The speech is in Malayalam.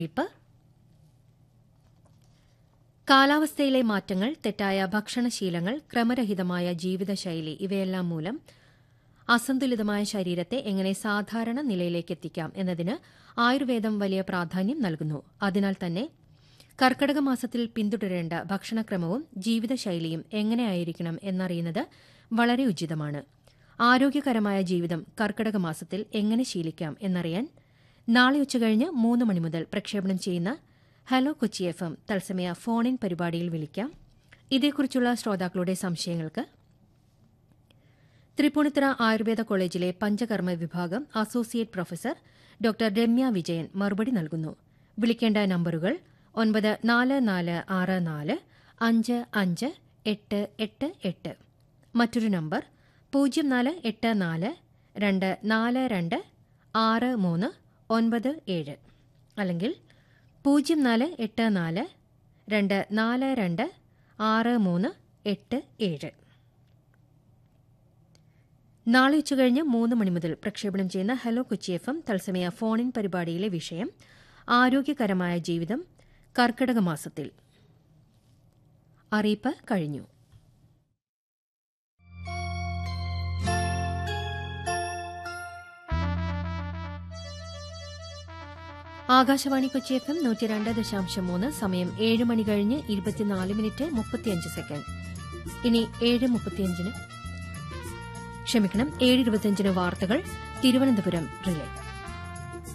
അറിയിപ്പ് കാലാവസ്ഥയിലെ മാറ്റങ്ങൾ തെറ്റായ ഭക്ഷണശീലങ്ങൾ ക്രമരഹിതമായ ജീവിതശൈലി ഇവയെല്ലാം മൂലം അസന്തുലിതമായ ശരീരത്തെ എങ്ങനെ സാധാരണ നിലയിലേക്ക് എത്തിക്കാം എന്നതിന് ആയുർവേദം വലിയ പ്രാധാന്യം നൽകുന്നു അതിനാൽ തന്നെ കർക്കടക മാസത്തിൽ പിന്തുടരേണ്ട ഭക്ഷണക്രമവും ജീവിതശൈലിയും എങ്ങനെയായിരിക്കണം എന്നറിയുന്നത് വളരെ ഉചിതമാണ് ആരോഗ്യകരമായ ജീവിതം കർക്കടക മാസത്തിൽ എങ്ങനെ ശീലിക്കാം എന്നറിയാൻ നാളെ ഉച്ചകഴിഞ്ഞ് മൂന്ന് മണി മുതൽ പ്രക്ഷേപണം ചെയ്യുന്ന ഹലോ കൊച്ചി എഫ് എം തത്സമയ ഫോൺ ഇൻ പരിപാടിയിൽ വിളിക്കാം ഇതേക്കുറിച്ചുള്ള ശ്രോതാക്കളുടെ സംശയങ്ങൾക്ക് തൃപ്പൂണിത്തുറ ആയുർവേദ കോളേജിലെ പഞ്ചകർമ്മ വിഭാഗം associate professor doctor Ramya Vijayan മറുപടി നൽകുന്നു വിളിക്കേണ്ട നമ്പറുകൾ ഒൻപത് നാല് നാല് ആറ് നാല് അഞ്ച് അഞ്ച് എട്ട് എട്ട് എട്ട് മറ്റൊരു നമ്പർ പൂജ്യം നാല് എട്ട് നാല് രണ്ട് നാല് രണ്ട് ആറ് മൂന്ന് ഒൻപത് ഏഴ് അല്ലെങ്കിൽ പൂജ്യം നാല് എട്ട് നാല് രണ്ട് നാല് രണ്ട് ആറ് മൂന്ന് എട്ട് ഏഴ് നാളെ ഉച്ചകഴിഞ്ഞ് മൂന്ന് മണി മുതൽ പ്രക്ഷേപണം ചെയ്യുന്ന ഹലോ കൊച്ചി എഫ് എം തത്സമയ ഫോൺ ഇൻ പരിപാടിയിലെ വിഷയം ആരോഗ്യകരമായ ജീവിതം കർക്കിടക മാസത്തിൽ അറിയിപ്പ് കഴിഞ്ഞു ആകാശവാണി കൊച്ചി എഫ് എം നൂറ്റി രണ്ട് ദശാംശം മൂന്ന് സമയം ഏഴ് മണി കഴിഞ്ഞ് ഇരുപത്തിനാല് മിനിറ്റ് മുപ്പത്തിയഞ്ച് സെക്കൻഡ് ഇനി ഏഴ് മുപ്പത്തിയഞ്ചിന് ക്ഷമിക്കണം ഏഴ് ഇരുപത്തിയഞ്ചിന് വാർത്തകൾ തിരുവനന്തപുരം റിലേ